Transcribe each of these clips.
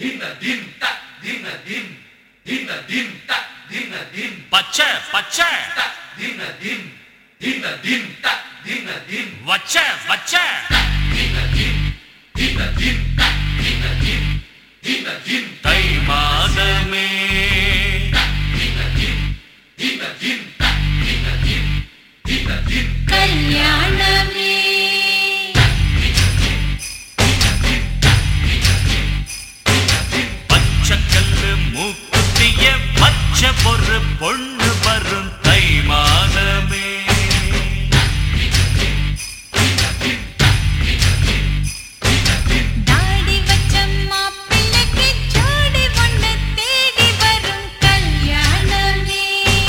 பச்சை பச்சை வச்ச வச்ச தை மாதமே கல்யாணமே பச்சைக்கல்லு மூக்குத்திய பச்சை பொறு பொண்ணு வரும் தை மாதமே தாடி வச்ச மாப்பிள்ளைக்கு ஜோடி ஒண்ணு தேடி வரும் கல்யாணமே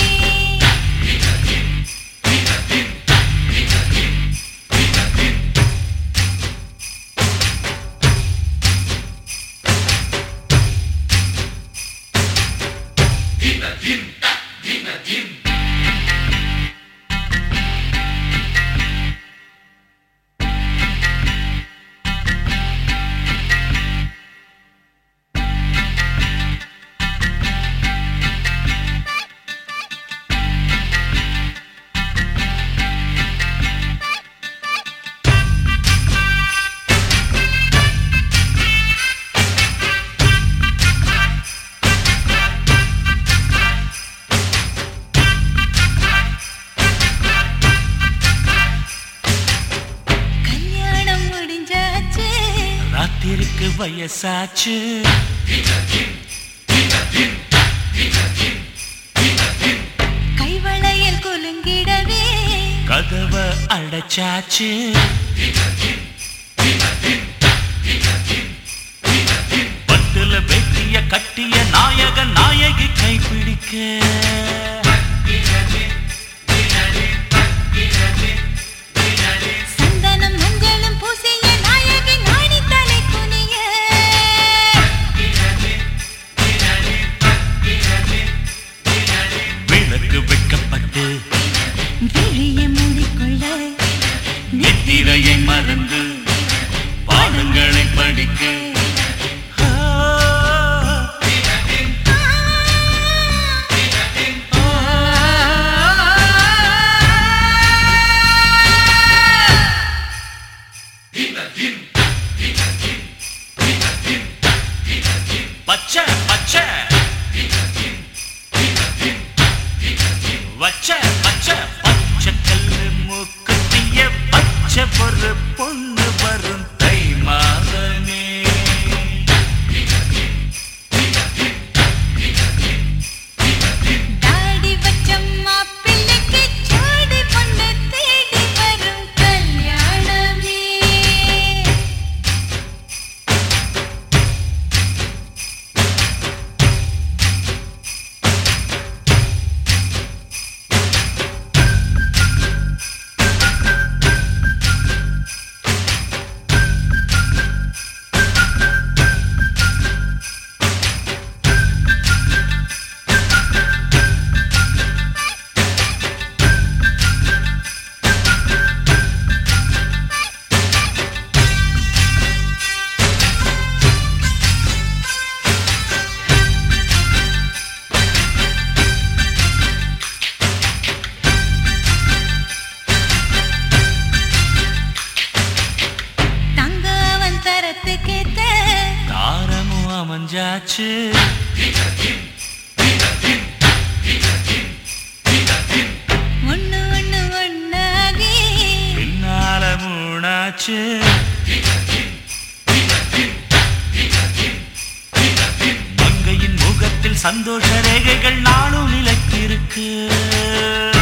கல்யாணம் முடிஞ்சாச்சு ராத்திரிக்கு வயசாச்சு கைவளையல் குலுங்கிடவே கதவ அடைச்சாச்சு பட்டுல வெட்டிய கட்டிய நாயக நாயகி கைப்பிடிக்க சந்தனம் மஞ்சளும் பூசிய நாயகி நாணி தலை குனிய விளக்கு வைக்கப்பட்டு விழிய மூடிக்கொள்ள நித்திரையை மறந்து பாடங்களை படிக்க பச்சை பச்சை வச்ச பச்சை பச்சை கல்லு மூக்குத்திய பச்சை பொறு பொண்ணு வரும் தை மாதமே தாடி வச்ச மாப்பிள்ளைக்கு ஜோடி பொண்ணு தேடி வரும் கல்யாணமே தங்கவன் தரத்துக்கேத்த தாரமும் அமைஞ்சாச்சு ஒண்ணு ஒண்ணு ஒண்ணாகி பின்னால மூணாச்சு மங்கையின் முகத்தில் சந்தோஷ ரேகைகள் நாளும் நிலைத்திருக்கு